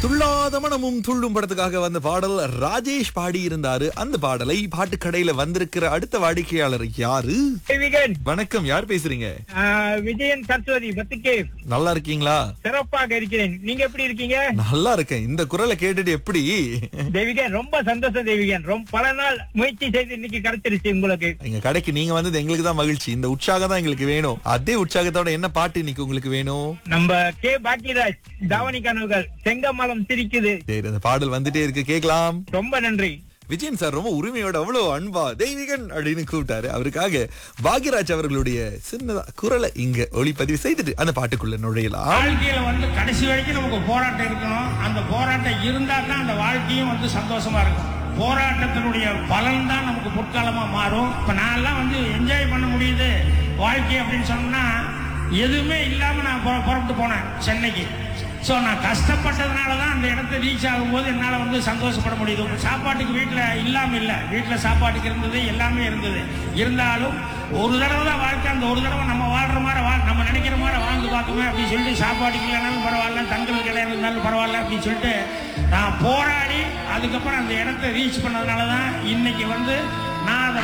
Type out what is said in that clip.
துள்ளாத மனமும் துள்ளும் படத்துக்காக வந்த பாடல் ராஜேஷ் பாடி இருந்தாரு அந்த பாடலை பாட்டு கடையில வந்திருக்கிற அடுத்த வாடிக்கையாளர் யாரு விகன் வணக்கம் யார் பேசுறீங்க விஜயன் சரஸ்வதி பத்துக்கே நல்லா இருக்கீங்களா சிறப்பாக இருக்கிறேன் நீங்க எப்படி இருக்கீங்க நல்லா இருக்கேன் இந்த குரலை கேட்டுட்டு எப்படி தேவிகன் ரொம்ப சந்தோஷம் தேவிகன் ரொம்ப பல நாள் முயற்சி செய்து இன்னைக்கு கிடைச்சிருச்சு உங்களுக்கு எங்க கடைக்கு நீங்க வந்தது எங்களுக்கு தான் மகிழ்ச்சி இந்த உற்சாகம் தான் எங்களுக்கு வேணும் அதே உற்சாகத்தோட என்ன பாட்டு இன்னைக்கு உங்களுக்கு வேணும் நம்ம கே பாக்கியராஜ் தாவணி கனவுகள் செங்கமலம் சிரிக்குது சரி அந்த பாடல் வந்துட்டே இருக்கு கேக்கலாம் ரொம்ப நன்றி விஜயன் சார் ரொம்ப உரிமையோட அவ்வளவு அன்பா தெய்வீகன் அப்படின்னு கூப்பிட்டாரு அவருக்காக பாக்யராஜ் அவர்களுடைய சின்னதா குரலை இங்க ஒளிப்பதிவு செய்துட்டு அந்த பாட்டுக்குள்ள நுழையலாம் வாழ்க்கையில வந்து கடைசி வரைக்கும் நமக்கு போராட்டம் இருக்கணும் அந்த போராட்டம் இருந்தா தான் அந்த வாழ்க்கையும் வந்து சந்தோஷமா இருக்கும் போராட்டத்தினுடைய பலன் தான் நமக்கு பொற்காலமா மாறும் இப்ப நான் எல்லாம் வந்து என்ஜாய் பண்ண முடியுது வாழ்க்கை அப்படின்னு சொன்னா எதுவுமே இல்லாம நான் புற- புறப்பட்டு போனேன் சென்னைக்கு ஸோ நான் கஷ்டப்பட்டதுனால தான் அந்த இடத்த ரீச் ஆகும்போது என்னால் வந்து சந்தோஷப்பட முடியுது உங்க சாப்பாட்டுக்கு வீட்டில் இல்லாமல் இல்லை வீட்டில் சாப்பாட்டுக்கு இருந்தது எல்லாமே இருந்தது இருந்தாலும் ஒரு தடவை தான் வாழ்க்கை அந்த ஒரு தடவை நம்ம வாழ்ற மாதிரி வா நம்ம நினைக்கிற மாதிரி வாழ்ந்து பார்க்கணும் அப்படின்னு சொல்லிட்டு சாப்பாட்டுக்கு இல்லைனாலும் பரவாயில்ல தங்களுக்கு இடம் இருந்தாலும் பரவாயில்ல அப்படின்னு சொல்லிட்டு நான் போராடி அதுக்கப்புறம் அந்த இடத்த ரீச் பண்ணதுனால தான் இன்னைக்கு வந்து நான் அதை